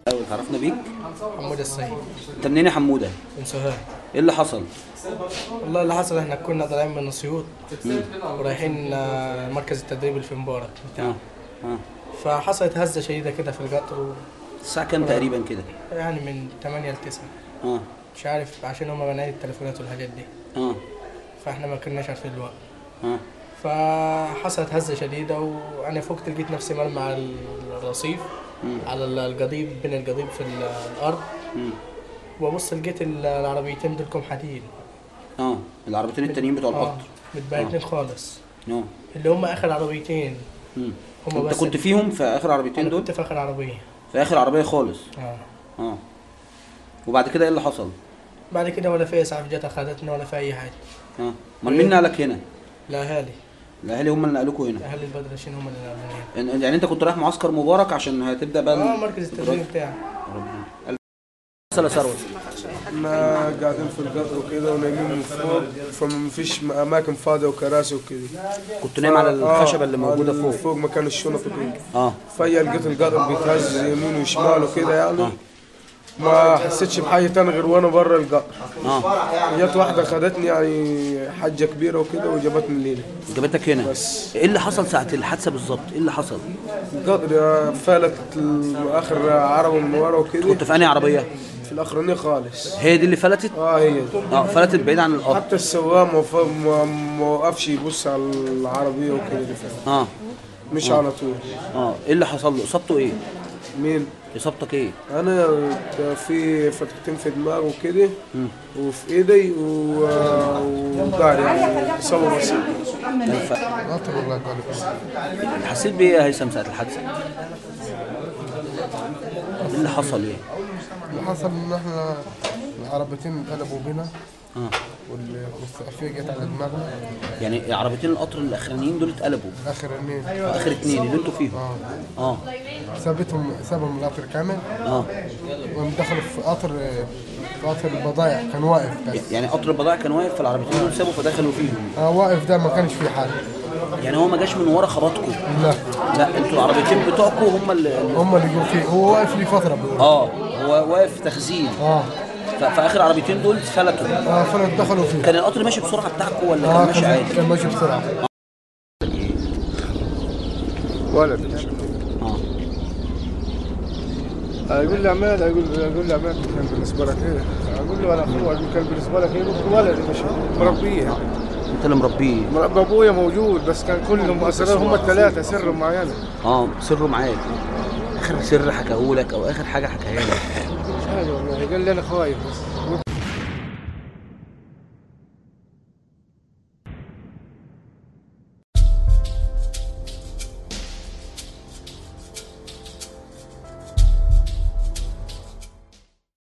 الاول تعرفنا بيك حمود السيد انت منين يا حموده من سوهاج ايه اللي حصل والله اللي حصل احنا كنا طالعين من اسيوط ورايحين آه، مركز التدريب اللي في مبارك اه اه فحصلت هزه شديده كده في القطر و- الساعه كام تقريبا كده يعني من 8 ل 9 اه مش عارف عشان هما بنات التليفونات والحاجات دي اه فاحنا ما كناش عارفين الوقت اه فحصلت هزه شديده وانا فوقت لقيت نفسي مرمى على الرصيف مم. على القضيب بين القضيب في ال- الارض مم. وابص لقيت ال- العربيتين دول كم حديد اه العربيتين التانيين بتوع اه القطر متبهدلين خالص اه اللي هم اخر عربيتين مم. هم انت بس كنت فيهم في اخر عربيتين انا دول كنت في اخر عربيه في اخر عربيه خالص اه اه وبعد كده ايه اللي حصل بعد كده ولا في اسعاف جت اخذتنا ولا في اي حاجه اه امال مين نقلك هنا الاهالي الاهالي هم اللي نقلوكوا هنا اهالي البدرشين هم اللي نقلوني يعني يعني انت كنت رايح معسكر مبارك عشان هتبدا بقى اه مركز التدريب بتاعي ربنا حصل يا ثروت احنا قاعدين في القطر وكده ونايمين من فوق فما فيش اماكن فاضيه وكراسي وكده كنت نايم على آه، الخشبه اللي موجوده على فوق فوق مكان الشنط وكده اه فيا لقيت القطر بيتهز يمين وشمال وكده يعني ما حسيتش بحاجه تاني غير وانا بره القطر اه جت واحده خدتني يعني حجه كبيره وكده وجابتني لينا جابتك هنا بس ايه اللي حصل ساعه الحادثه بالظبط ايه اللي حصل القطر فلت اخر عربه من ورا وكده كنت في انهي عربيه في الاخرانيه خالص هي دي اللي فلتت اه هي دي. اه فلتت بعيد عن القطر حتى السواق ما ف- ما ما وقفش يبص على العربيه وكده اللي فاتت. اه مش على طول اه ايه اللي حصل له اصابته ايه مين اصابتك ايه انا في فتحتين في دماغي وكده وفي ايدي و- وظهري يعني اصابه بسيطه الف... قطر والله يبارك فيك. حسيت بايه يا هيثم ساعه الحادثه ايه اللي حصل ايه اللي حصل ان احنا العربيتين اتقلبوا بينا اه وال- والسقفيه جت على دماغنا يعني عربيتين القطر الاخرانيين دول اتقلبوا اخر النيل اخر اتنين اللي انتوا فيهم اه اه سابتهم سابهم القطر كامل اه ودخلوا في قطر في قطر البضايع كان واقف بس يعني قطر البضائع كان واقف فالعربيتين دول سابوا فدخلوا فيهم اه واقف ده ما كانش فيه حاجه يعني هو ما جاش من ورا خبطكم لا لا انتوا العربيتين بتوعكم هم اللي اللي- هم اللي جوا فيه هو واقف لي فتره بيقول اه هو واقف تخزين اه ف- فاخر عربيتين دول فلتوا اه فانا دخلوا فيه كان القطر ماشي بسرعه بتاعكم ولا كان اه ماشي كان عادي؟ كان ماشي بسرعه ولد اه يقول لي عماد يقول يقول لي عماد كان بالنسبه لك ايه؟ اقول له انا اخوه يقول كان بالنسبه لك ايه؟ قلت له ولدي مش مربيه انت اللي مربيه مربي ابويا موجود بس كان كلهم اسرار هم الثلاثه سر معينه اه سره معاك اخر سر حكاهولك او اخر حاجه حكاها لك مش حاجه والله قال لي انا خايف بس